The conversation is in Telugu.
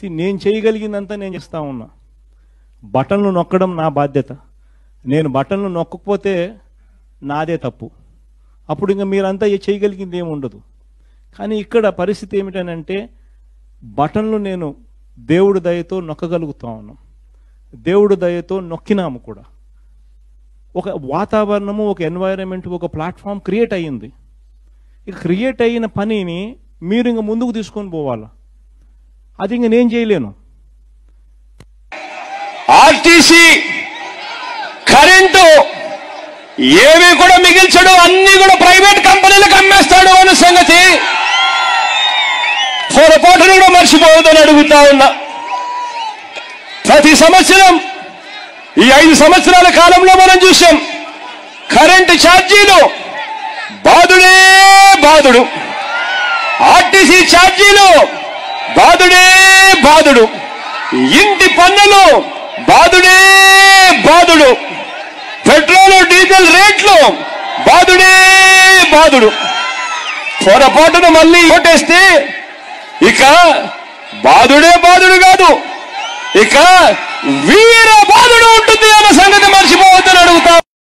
See, నేను చేయగలిగిందంతా నేను చేస్తా ఉన్నా బటన్లు నొక్కడం నా బాధ్యత నేను బటన్లు నొక్కకపోతే నాదే తప్పు అప్పుడు ఇంకా మీరంతా ఏ- చేయగలిగింది ఏమి ఉండదు కానీ ఇక్కడ పరిస్థితి ఏమిటనంటే బటన్లు నేను దేవుడి దయతో నొక్కగలుగుతా ఉన్నాం దేవుడి దయతో నొక్కినాము కూడా ఒక వాతావరణము ఒక ఎన్వైరన్మెంట్ ఒక ప్లాట్ఫామ్ క్రియేట్ అయ్యింది ఇక క్రియేట్ అయిన పనిని మీరు ఇంక ముందుకు తీసుకొని పోవాలా అది ఇంక నేను చేయలేను ఆర్టీసీ కరెంటు ఏవి కూడా మిగిల్చడు అన్ని కూడా ప్రైవేట్ కంపెనీలకు అమ్మేస్తాడు అన్న సంగతి పొరపాటును కూడా మర్చిపోవద్దని అడుగుతా ఉన్నా ప్రతి సంవత్సరం ఈ ఐదు సంవత్సరాల కాలంలో మనం చూసాం కరెంటు ఛార్జీలు బాదుడే బాదుడు ఆర్టీసీ ఛార్జీలు బాదుడే బాదుడు ఇంటి పన్నులు బాదుడే బాదుడు పెట్రోల్ డీజిల్ రేట్లు బాదుడే బాదుడు పొరపాటున మళ్ళీ ఓటేస్తే ఇక బాదుడే బాదుడు కాదు ఇక వీర బాదుడు ఉంటుంది అన్న సంగతి మర్చిపోవద్దని అడుగుతా